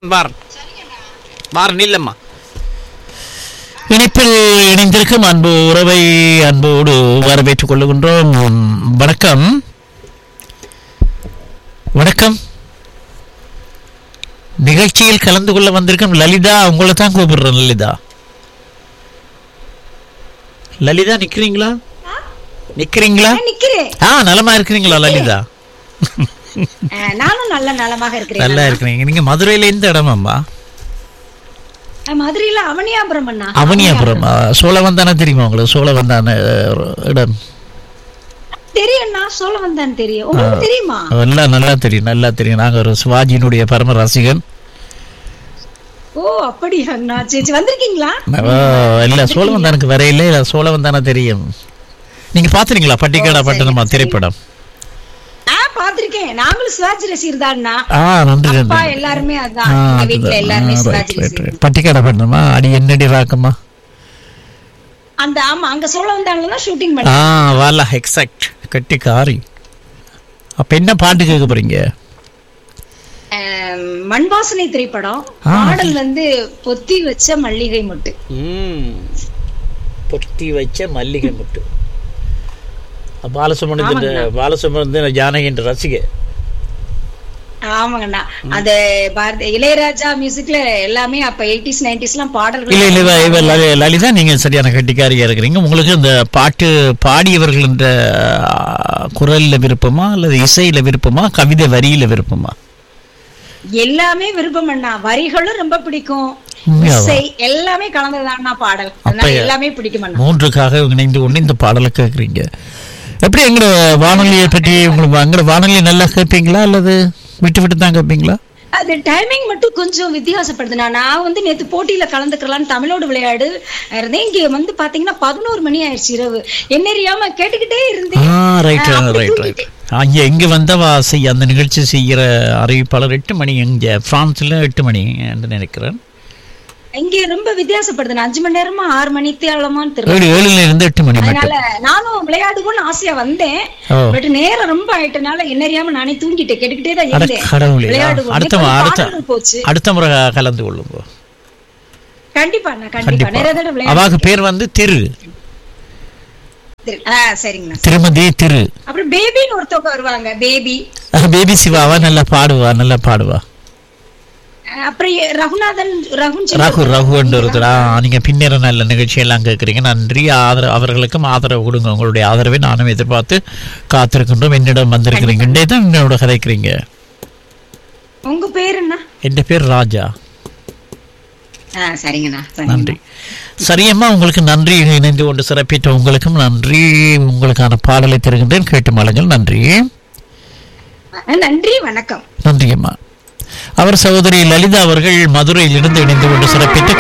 பார் பார் நில்லம்மா இணைப்பில் இணைந்திருக்கும் அன்பு உறவை அன்போடு வரவேற்றுக் கொள்ளுகின்றோம் வணக்கம் வணக்கம் நிகழ்ச்சியில் கலந்து கொள்ள வந்திருக்கும் லலிதா உங்களை தான் கூப்பிடுறேன் லலிதா லலிதா நிக்கிறீங்களா நிக்கிறீங்களா நான் நிக்கிறேன் ஆ நலமா இருக்கிறீங்களா லலிதா அஹ், நானும் நல்ல நலமாக இருக்கிறேன் நல்லா இருக்கிறீங்க நீங்க மதுரையில எந்த இடமாம்மா அஹ், மதுரையில அவனியாபுரம் அண்ணா அவனியாபுரம் ஆ, சோழவந்தான தெரியுமா உங்களுக்கு சோழவந்தான அஹ், இடம் தெரியும்ண்ணா சொல்ல வந்தான் தெரியும் உங்களுக்கு தெரியுமா எல்லாம் நல்லா தெரியும் நல்லா தெரியும் நாங்க ஒரு சிவாஜியினுடைய பரம ரசிகன் ஓ அப்படியா அண்ணா சரி சரி, வந்திருக்கீங்களா ஆ, இல்ல சோழவந்தானுக்கு வரையில இல்ல சோழவந்தான தெரியும் நீங்க பாத்துறீங்களா பட்டிக்காடா பட்டணமா திரைப்படம் ஆ பாத்திருக்கேன் நாங்களும் சிவாஜி ரசிகர் தான்ண்ணா ஆ நன்றி அப்பா நன்றி எல்லாருமே ஆ, அதான் எங்க வீட்டுல அதுதான். எல்லாருமே ஆ, சிவாஜி right, right, ரசிகர் right. பட்டிக்காடா பட்டணமா அடி என்னடி ராக்கம்மா அந்த ஆமா அங்க சோழ வந்தாங்க தான் ஷூட்டிங் ஆ பண்ண வாலா எக்ஸாக்ட் கட்டி காரி அப்ப என்ன பாட்டு கேட்க போறீங்க மண் வாசனை திரைப்படம் ஆ, பாடல் வந்து பொத்தி வச்ச மல்லிகை மொட்டு பொத்தி வச்ச மல்லிகை முட்டு பாலசுமணத்தின் பாலசுமணத்தின் ஜானகின்ற ரசிகை ஆமாங்கண்ணா அந்த பாரதி இளையராஜா மியூசிக்ல எல்லாமே அப்ப எயிட்டிஸ் நைன்டிஸ் எல்லாம் பாடல்கள் இல்ல இல்ல இவ- இவ லலி- லலிதா நீங்க சரியான கட்டிக்காரியா இருக்கிறீங்க உங்களுக்கு இந்த பாட்டு பாடியவர்கள் என்ற குரல்ல விருப்பமா அல்லது இசையில விருப்பமா கவிதை வரியில விருப்பமா எல்லாமே விருப்பம் அண்ணா வரிகளும் ரொம்ப பிடிக்கும் உண்மையாவா? இசை எல்லாமே கலந்ததாண்ணா பாடல் அதனால அப்ப- எல்லாமே பிடிக்கும் அண்ணா மூன்றுக்காக இணைந்து கொண்டு இந்த பாடலை கேட்குறீங்க எப்படி எங்களோட வானொலியை பற்றி உங்களுக்கு எங்களோட வானொலியை நல்லா கேட்பீங்களா அல்லது விட்டு விட்டு தான் கேட்பீங்களா அது டைமிங் மட்டும் கொஞ்சம் வித்தியாசப்படுதுண்ணா நான் வந்து நேத்து போட்டியில கலந்துக்கலாம்னு தமிழோடு விளையாடு இருந்தேன் இங்க வந்து பாத்தீங்கன்னா பதினோரு மணி ஆயிடுச்சு இரவு என்ன அறியாம கேட்டுக்கிட்டே இருந்தேன் ஆ ரைட் ஆ, அப்ப ரைட் ரைட் தூங்கிட்டேன். அங்க இங்க வந்தவா செய்ய அந்த நிகழ்ச்சி செய்கிற அறிவிப்பாளர் எட்டு மணி இங்க பிரான்ஸ்ல எட்டு மணி என்று நினைக்கிறேன் இங்க ரொம்ப வித்தியாசப்படுதுண்ணா அஞ்சு மணி நேரமா ஆறு மணி தேவலமான்னு தெரியல ஏழு ஏழுல இருந்து எட்டு மணி மட்டும் அதனால நானும் விளையாடுவோம்னு ஆசையா வந்தேன் ஓ பட் நேரம் ரொம்ப ஆயிட்டனால என்ன அறியாம நானே தூங்கிட்டேன் கேட்டுக்கிட்டே தான் அட இருந்தேன் கடவுளே விளையாடுவோம் அடுத்த எப்ப அடுத்த பாடல்கள் போச்சு அடுத்த முறை கலந்து கொள்ளுங்க கண்டிப்பா அண்ணா கண்டிப்பா நிறைய தடவை கண்டிப்பா அவாக்கு விளையாடு பேர் வந்து திரு ஆ சரிங்கண்ணா திருமதி திரு அப்புறம் பேபின்னு ஒருத்தவங்க வருவாங்க பேபி பேபி சிவாவா நல்லா பாடுவா நல்லா பாடுவா அப்புறம் எ- ரகுநாதன் ரகுன் சொல்லி ரகு ரகு என்று ஒருத்தர் ஆ, நீங்க பின்னர நல்ல நிகழ்ச்சி எல்லாம் கேட்குறீங்க நன்றி ஆதரவு அவர்களுக்கும் ஆதரவு கொடுங்க உங்களுடைய ஆதரவை நானும் எதிர்பார்த்து காத்திருக்கின்றோம் என்னிடம் வந்திருக்கிறீங்க இன்றைய தான் என்னோட கதைக்கிறீங்க உங்க பேர் என்ன என் பேர் ராஜா ஆ சரிங்கண்ணா நன்றி சரியம்மா உங்களுக்கு நன்றி இணைந்து கொண்டு சிறப்பித்த உங்களுக்கும் நன்றி உங்களுக்கான பாடலை தருகின்றேன் கேட்டு மலங்கள் நன்றி ஆ, நன்றி வணக்கம் நன்றி அம்மா அவர் சகோதரி லலிதா அவர்கள் மதுரையில் இருந்து இணைந்து கொண்டு சிறப்பித்த